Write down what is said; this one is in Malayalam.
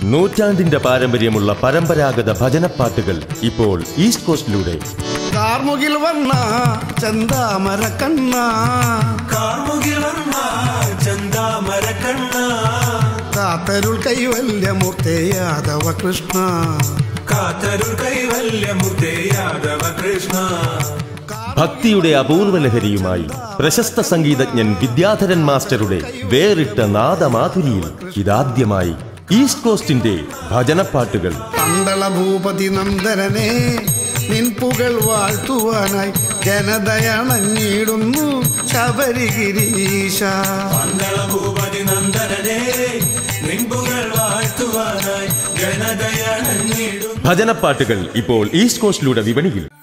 നൂറ്റാണ്ടിന്റെ പാരമ്പര്യമുള്ള പരമ്പരാഗത ഭജനപ്പാട്ടുകൾ ഇപ്പോൾ ഈസ്റ്റ് കോസ്റ്റിലൂടെ കാർമുകിൽ വന്ന ചന്താമര കണ്ണ കാർമുകിൽ വന്ന ചന്താമരക്കണ്ണ കാത്തരുൾ കൈവല്യമൂർത്തേ യാദവ കൃഷ്ണ കാത്തരുൾ കൈവല്യമൂർത്തേ യാദവ കൃഷ്ണ ഭക്തിയുടെ അപൂർവ ലഹരിയുമായി പ്രശസ്ത സംഗീതജ്ഞൻ വിദ്യാധരൻ മാസ്റ്ററുടെ വേറിട്ട നാദമാധുരിയിൽ ഇതാദ്യമായി ഈസ്റ്റ് കോസ്റ്റിന്റെ ഭജനപ്പാട്ടുകൾ പന്തള ഭൂപതി നന്ദരനെ നിൻപുകൾ വാഴ്ത്തുവാനായി ജനതയണഞ്ഞിടുന്നു ശബരിഗിരീശ മണ്ഡല ഭൂപതി നന്ദനനെ നിൻപുകൾ വാഴ്ത്തുവാനായി ജനതയണഞ്ഞിടും ഭജനപ്പാട്ടുകൾ ഇപ്പോൾ ഈസ്റ്റ് കോസ്റ്റിലൂടെ വിപണിയിൽ